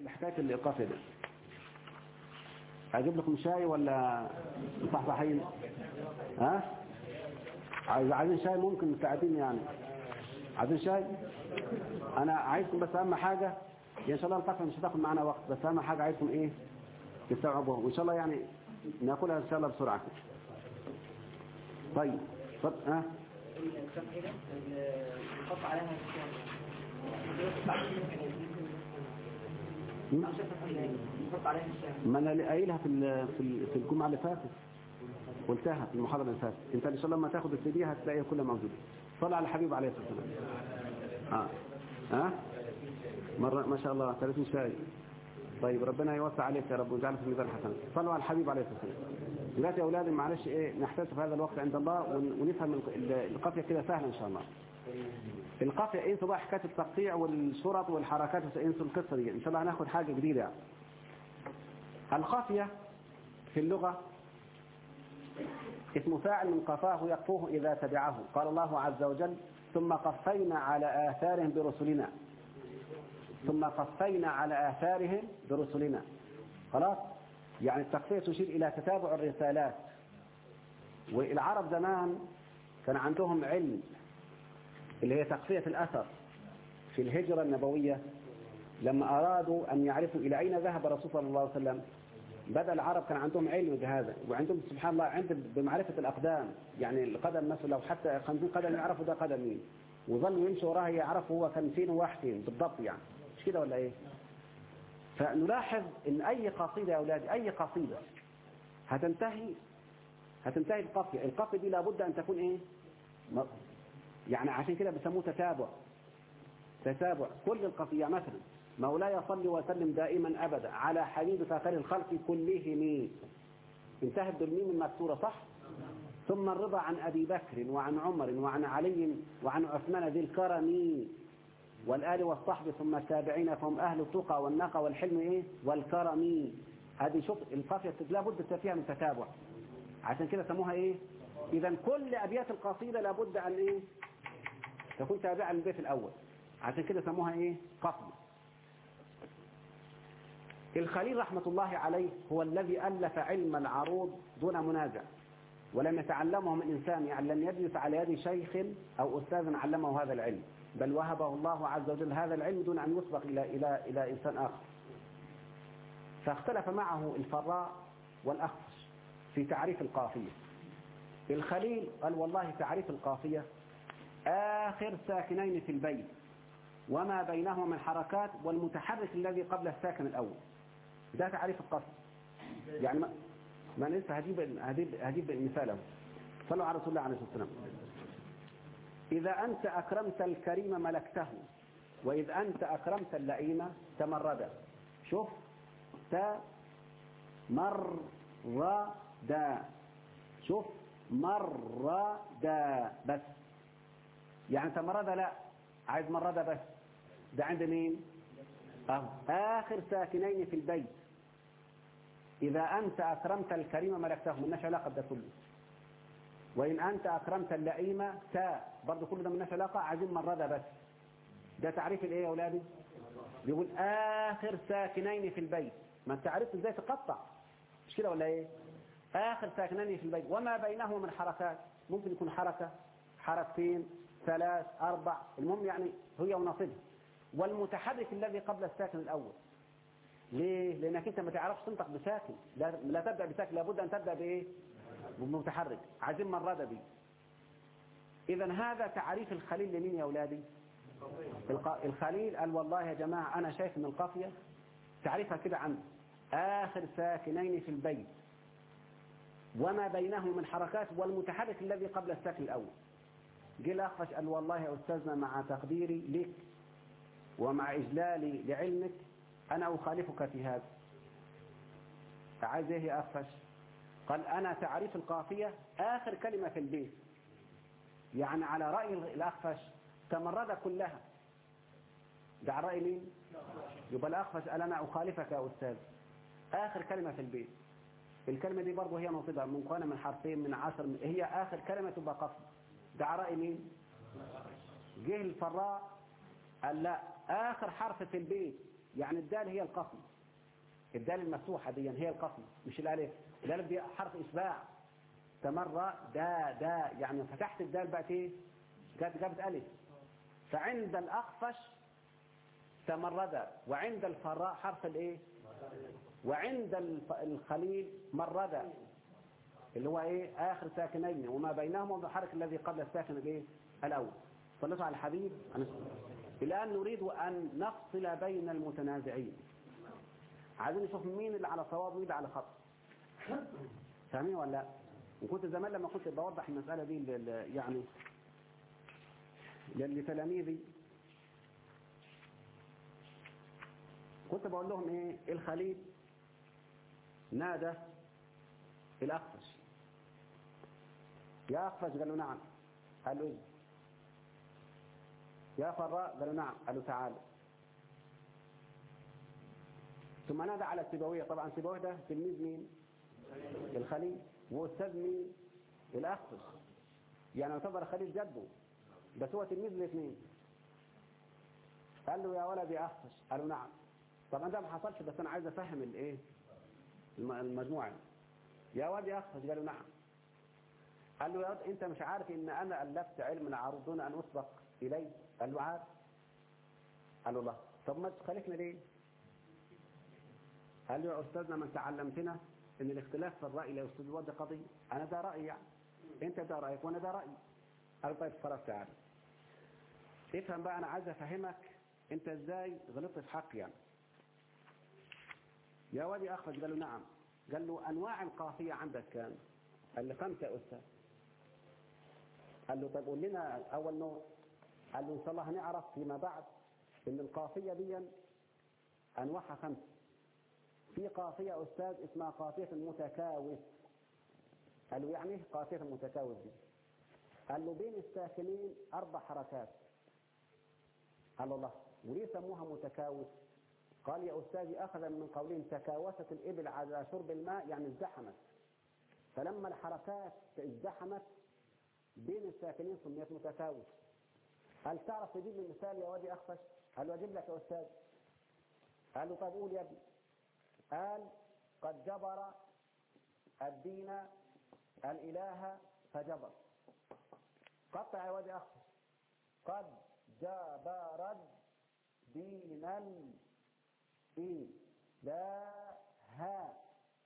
بحكاية الإيقافة دي أجيب لكم شاي ولا صحصحين ها عايز عايزين شاي ممكن ساعتين يعني عايزين شاي أنا عايزكم بس أهم حاجة إن شاء الله القفة مش هتاخد معانا وقت بس أهم حاجة عايزكم إيه تستوعبوها وإن شاء الله يعني ناكلها إن شاء الله بسرعة طيب طب ها التمحيلة الخط عليها الخط عليها الشام ما انا قايلها في ال- في ال- في الجمعه اللي فاتت قلتها في المحاضره اللي فاتت انت ان شاء الله لما تاخد السي دي هتلاقيها كلها موجوده صلى على الحبيب عليه الصلاه والسلام اه ها مره ما شاء الله 30 شاي طيب ربنا يوسع عليك يا رب ويجعلك في ميزان الحسنات صلوا على الحبيب عليه الصلاه والسلام دلوقتي يا اولادي معلش ايه نحتاج في هذا الوقت عند الله ون- ونفهم ال- ال- القافيه كده سهله ان شاء الله القافيه انسوا بقى حكايه التقطيع والشرط والحركات انسوا القصه دي ان شاء الله هناخد حاجه جديده يعني. القافية في اللغة اسم فاعل من قفاه يقفوه إذا تبعه قال الله عز وجل ثم قفينا على آثارهم برسلنا ثم قفينا على آثارهم برسلنا خلاص يعني التقفية تشير إلى تتابع الرسالات والعرب زمان كان عندهم علم اللي هي تقفية الأثر في الهجرة النبوية لما أرادوا أن يعرفوا إلى أين ذهب الرسول صلى الله عليه وسلم بدأ العرب كان عندهم علم بهذا وعندهم سبحان الله عند بمعرفة الأقدام يعني القدم مثلا لو حتى 50 قدم يعرفوا ده قدم مين وظلوا يمشوا وراه يعرفوا هو كان فين وواحد فين بالضبط يعني مش كده ولا ايه فنلاحظ ان اي قصيدة يا اولادي اي قصيدة هتنتهي هتنتهي القافية القافية دي لابد ان تكون ايه م- يعني عشان كده بيسموه تتابع تتابع كل القضية مثلا مولاي صل وسلم دائما أبدا على حبيبك خير الخلق كلهم انتهت بالميم المكسورة صح ثم الرضا عن أبي بكر وعن عمر وعن علي وعن عثمان ذي الكرم والآل والصحب ثم التابعين فهم أهل التقى والنقى والحلم إيه والكرم هذه شوف القافية لابد فيها من تتابع عشان كده سموها إيه إذا كل أبيات القصيدة لابد أن إيه تكون تابعة للبيت الأول عشان كده سموها ايه قصد الخليل رحمة الله عليه هو الذي ألف علم العروض دون منازع ولم يتعلمه من إنسان يعني لم يجلس على يد شيخ أو أستاذ علمه هذا العلم بل وهبه الله عز وجل هذا العلم دون أن يسبق إلى, إلى, إلى إنسان آخر فاختلف معه الفراء والأخفش في تعريف القافية الخليل قال والله تعريف القافية آخر ساكنين في البيت وما بينهما من حركات والمتحرك الذي قبل الساكن الأول ده تعريف القصد يعني ما, ما لسه هجيب هجيب هجيب المثال اهو صلوا على رسول الله عليه الصلاة والسلام إذا أنت أكرمت الكريم ملكته وإذ أنت أكرمت اللئيم تمردا شوف تمردا شوف مردا بس يعني تمردا لا عايز مردا بس ده عند مين أهو. آخر ساكنين في البيت إذا أنت أكرمت الكريم ملكته ملناش علاقة بده كله وإن أنت أكرمت اللئيم تاء برضه كل ده ملناش علاقة عايزين مردا بس ده تعريف الإيه يا أولادي بيقول آخر ساكنين في البيت ما أنت عرفت إزاي تقطع مش كده ولا إيه آخر ساكنين في البيت وما بينهما من حركات ممكن يكون حركة حركتين ثلاث أربع المهم يعني هي ونصبها والمتحرك الذي قبل الساكن الأول ليه؟ لأنك أنت ما تعرفش تنطق بساكن لا, لا تبدأ بساكن لابد أن تبدأ بإيه؟ بمتحرك عايزين مرادة بيه إذا هذا تعريف الخليل لمين يا أولادي؟ الق- الخليل قال والله يا جماعة أنا شايف من القافية تعريفها كده عن آخر ساكنين في البيت وما بينهم من حركات والمتحرك الذي قبل الساكن الأول جه الأخفش قال والله يا أستاذنا مع تقديري لك ومع إجلالي لعلمك أنا أخالفك في هذا عايز إيه يا أخفش قال أنا تعريف القافية آخر كلمة في البيت يعني على رأي الأخفش تمرد كلها ده على رأي مين يبقى الأخفش قال أنا أخالفك يا أستاذ آخر كلمة في البيت الكلمة دي برضه هي نصيبها منقنة من حرفين من عشر من هي آخر كلمة تبقى قصد ده على رأي مين جه الفراء قال لا آخر حرف في البيت يعني الدال هي القسم الدال المفتوحة دي هي القسم مش الالف الالف دي حرف اشباع تمر دا دا يعني فتحت الدال بقت ايه جابت جابت الف فعند الاخفش تمرد وعند الفراء حرف الايه وعند الف- الخليل مرد اللي هو ايه اخر ساكنين وما بينهما الحرف الذي قبل الساكن الايه الاول صليتوا على الحبيب الان نريد ان نفصل بين المتنازعين عايزين نشوف مين اللي على صواب ومين اللي على خطأ فاهمين ولا لا وكنت زمان لما كنت بوضح المسألة دي لل- يعني لتلاميذي كنت بقول لهم ايه الخليل نادى الأخفش يا أخفش قالوا نعم قال له إيه يا فراء قالوا نعم قالوا تعالوا ثم نادى على السيبوية طبعا السيبوية ده تلميذ مين الخليل واستاذ مين الأخفش يعني يعتبر خليل جده بس هو تلميذ الاثنين قال له يا ولد يا أخفش قالوا نعم طبعا ده ما حصلش بس أنا عايز أفهم الإيه الم- المجموعة يا واد يا أخفش قالوا نعم قال له يا واد أنت مش عارف إن أنا ألفت علم عروض دون أن أسبق إليه قال له عارف قال له الله طب ما تخالفني ليه قال له يا أستاذنا من تعلمتنا إن الاختلاف في الرأي لا يفسد الود قضية أنا ده رأيي يعني أنت ده رأيك وأنا ده رأيي قال له طيب خلاص تعالى افهم بقى أنا عايز أفهمك أنت إزاي غلطت في حقي يعني يا وادي أخرج قال له نعم قال له أنواع القافية عندك كام قال له خمسة يا أستاذ قال له طيب قول لنا أول نوع قال له إن شاء الله هنعرف فيما بعد إن القافية دي أنواعها خمسة في قافية أستاذ اسمها قافية المتكاوس قال له يعني إيه قافية المتكاوس دي قال له بين الساكنين أربع حركات قال له الله وليه سموها متكاوس قال يا أستاذي أخذا من قولهم تكاوست الإبل على شرب الماء يعني ازدحمت فلما الحركات ازدحمت بين الساكنين سميت متكاوس هل تعرف تجيب لي مثال يا وادي أخفش قال له أجيب لك يا أستاذ قال له طب قول يا ابني قال قد جبر الدين الإله فجبر قطع يا وادي أخفش قد جبر الدين الإله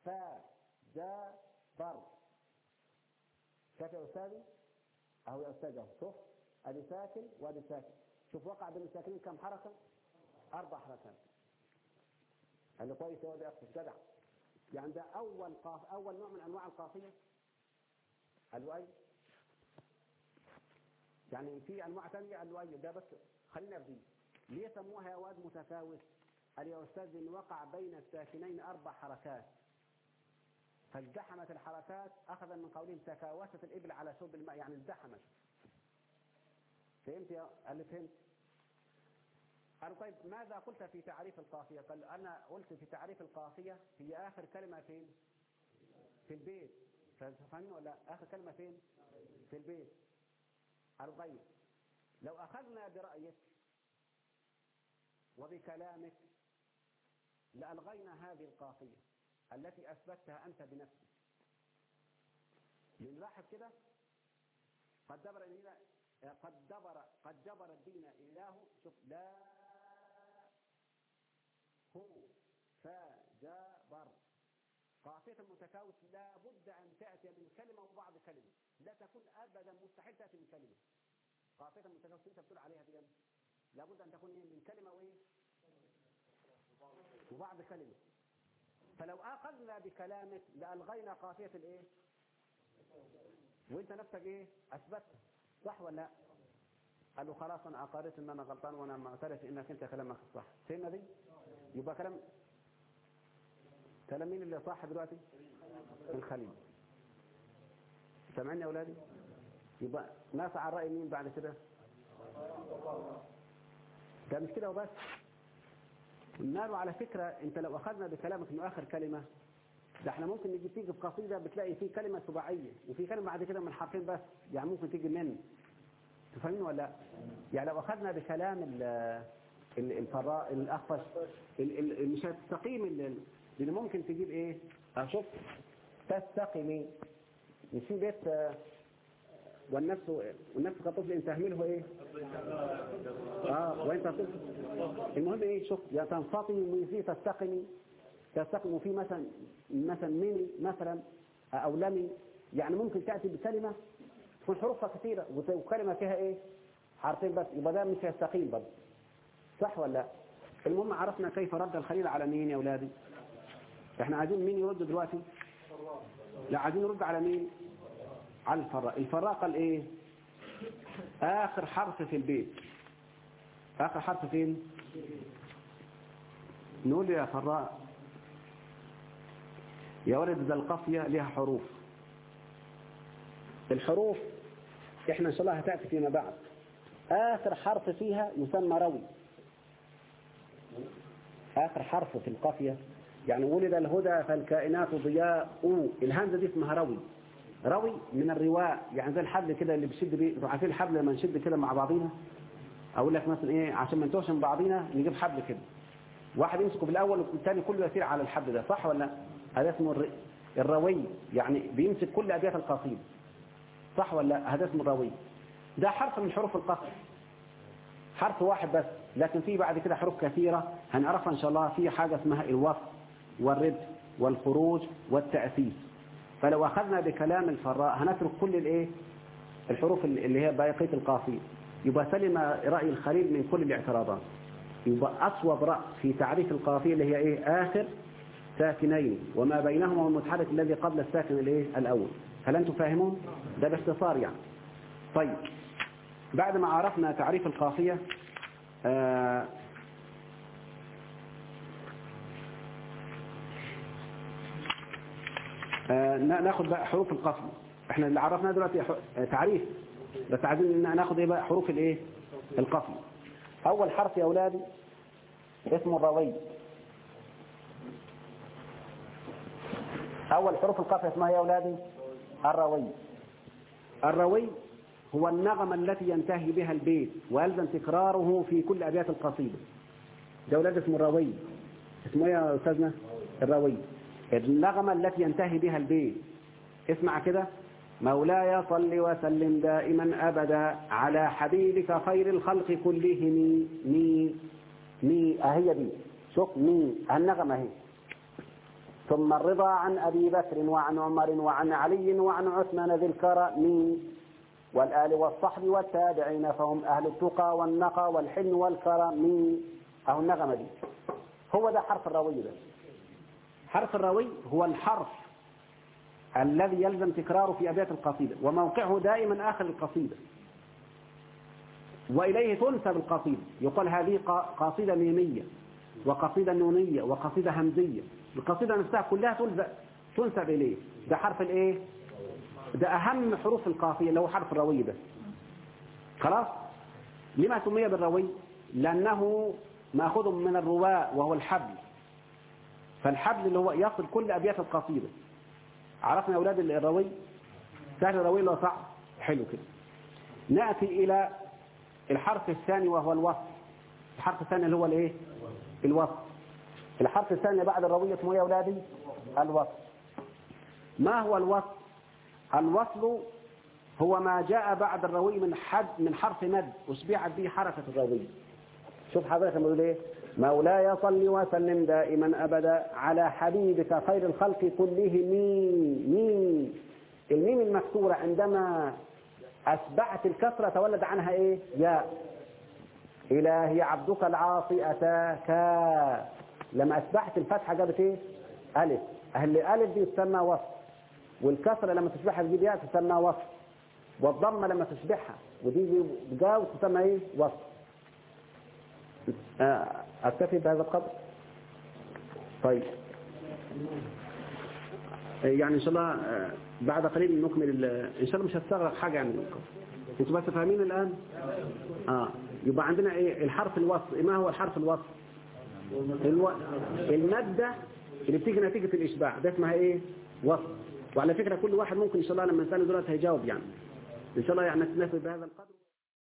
فجبر شايف يا أستاذي أهو يا أستاذ أهو شوف أدي ساكن وأدي ساكن شوف وقع بين الساكنين كم حركة أربع حركات قال له كويس يا ولدي أخفش جدع يعني ده أول قاف أول نوع من أنواع القافية قال له أي يعني في أنواع ثانية قال له أي ده بس خلينا في دي ليه سموها يا واد متفاوت قال يا أستاذ إن وقع بين الساكنين أربع حركات فازدحمت الحركات أخذا من قولهم تكاوست الإبل على شرب الماء يعني ازدحمت فهمت يا قال لي فهمت قال طيب ماذا قلت في تعريف القافية قال أنا قلت في تعريف القافية هي آخر كلمة فين في البيت فاهمين ولا لا؟ آخر كلمة فين في البيت قال طيب لو أخذنا برأيك وبكلامك لألغينا هذه القافية التي أثبتها أنت بنفسك بنلاحظ كده قد دبر الإله قد دبر قد جبر الدين إله شوف لا هو فجبر قافية المتكاوس لا بد أن تأتي من كلمة وبعض كلمة لا تكون أبدا مستحيل تأتي من كلمة قافية المتكاوس أنت بتقول عليها دي لا بد أن تكون إيه؟ من كلمة وإيه وبعض كلمة فلو أخذنا بكلامك لألغينا قافية الإيه وانت نفسك ايه اثبتت صح ولا لا قال له خلاص انا اقررت ان انا غلطان وانا معترف انك انت كلامك صح فهمنا دي يبقى كلام كلام مين اللي صح دلوقتي الخليل سامعين يا اولادي يبقى ناس على راي مين بعد كده ده مش كده وبس قلنا له على فكره انت لو اخذنا بكلامك انه اخر كلمه ده احنا ممكن نجي تيجي في قصيدة بتلاقي فيه كلمة سباعية وفي كلمة بعد كده من حرفين بس يعني ممكن تيجي من تفهمين ولا لا؟ يعني لو أخذنا بكلام ال- ال- الفراء الأخفش ال- ال- مش هتستقيم ال- لأن ممكن تجيب إيه أشوف تستقيمي مش في بيت آه، والنفس والنفس كطفل إن تهمله إيه آه وإنت طفل المهم إيه شوف يا تنفطمي وفي تستقمي تستقم في مثلا مثلا ميني مثلا أو لمي يعني ممكن تأتي بكلمة تكون حروفها كثيرة وت- وكلمة فيها إيه حرفين بس يبقى ده مش هيستقيم برضه صح ولا لا المهم عرفنا كيف رد الخليل على مين يا أولادي احنا عايزين مين يرد دلوقتي لا عايزين نرد على مين على الفراء الفراء قال ايه اخر حرف في البيت اخر حرف فين نقول يا فراء يا ولد ذا القافية لها حروف الحروف احنا ان شاء الله هتأتي فيما بعد اخر حرف فيها يسمى روي اخر حرف في القافية يعني ولد الهدى فالكائنات ضياء الهمزة دي اسمها روي روي من الرواء يعني زي الحبل كده اللي بشد بيه انتوا عارفين الحبل لما نشد كده مع بعضينا اقول لك مثلا ايه عشان ما نتوهش من بعضينا نجيب حبل كده واحد يمسكه بالاول والثاني كله يسير على الحبل ده صح ولا لا؟ هذا اسمه الر- الروي يعني بيمسك كل ابيات القصيده صح ولا لا؟ هذا اسمه الروي ده حرف من حروف القصر حرف واحد بس لكن في بعد كده حروف كثيرة هنعرفها إن شاء الله في حاجة اسمها الوصف والرد والخروج والتأسيس فلو أخذنا بكلام الفراء هنترك كل الإيه الحروف اللي هي باقية القافية يبقى سلم رأي الخليل من كل الاعتراضات يبقى أصوب رأي في تعريف القافية اللي هي إيه آخر ساكنين وما بينهما المتحرك الذي قبل الساكن الإيه الأول هل أنتم فاهمون ده باختصار يعني طيب بعد ما عرفنا تعريف القافية آه آه ناخد بقى حروف القافية احنا اللي عرفناه دلوقتي ح- تعريف بس عايزين ناخد ايه بقى حروف الايه القافية اول حرف يا اولادي اسمه الروي اول حروف القافية اسمها يا اولادي الروي الروي هو النغمة التي ينتهي بها البيت ويلزم تكراره في كل أبيات القصيدة ده ولاد اسمه الروي اسمه ايه يا أستاذنا الروي النغمة التي ينتهي بها البيت اسمع كده مولاي صل وسلم دائما أبدا على حبيبك خير الخلق كلهم مي مي أهي دي شوف مي النغمة هي ثم الرضا عن أبي بكر وعن عمر وعن علي وعن عثمان ذي الكرم والآل والصحب والتابعين فهم أهل التقى والنقى والحلم والكرم أو النغمة دي هو ده حرف الروي ده حرف الروي هو الحرف الذي يلزم تكراره في أبيات القصيدة وموقعه دائما آخر القصيدة وإليه تنسب القصيدة يقال هذه ق- قصيدة ميمية وقصيدة نونية وقصيدة همزية القصيدة نفسها كلها تلزق تنسب إليه ده حرف الإيه ده أهم حروف القافية اللي هو حرف الروي ده خلاص لما سمي بالروي لأنه مأخوذ من الرواء وهو الحبل فالحبل اللي هو يصل كل أبيات القصيدة عرفنا يا أولاد الروي سهل الروي ولا صعب حلو كده نأتي إلى الحرف الثاني وهو الوصف الحرف الثاني اللي هو الايه الوصف الحرف الثاني بعد الروي اسمه ايه يا أولادي الوصف ما هو الوصف الوصل هو ما جاء بعد الروي من حد من حرف مد أشبعت به حركة الروي شوف حضرتك لما يقول ايه مولاي صل وسلم دائما أبدا على حبيبك خير الخلق كلهم مين الميم المكسورة عندما أتبعت الكسرة تولد عنها ايه ياء إلهي عبدك العاصي أتاك لما أتبعت الفتحة جابت ايه ألف أهل الألف دي تسمى وصف والكسرة لما تشبعها تجيب ياء تسمى وصف والضمة لما تشبعها ودي جاو تسمى ايه وصف آه، أكتفي بهذا القدر طيب آه، يعني إن شاء الله آه، بعد قليل نكمل ال- إن شاء الله مش هستغرق حاجة يعني أنتوا بس فاهمين الآن آه يبقى عندنا إيه الحرف الوصف ما هو الحرف الوصف الو... المادة اللي بتيجي نتيجة الإشباع ده اسمها إيه وصف وعلى فكرة كل واحد ممكن إن شاء الله لما نسأله دلوقتي هيجاوب يعني إن شاء الله يعني نكتفي بهذا القدر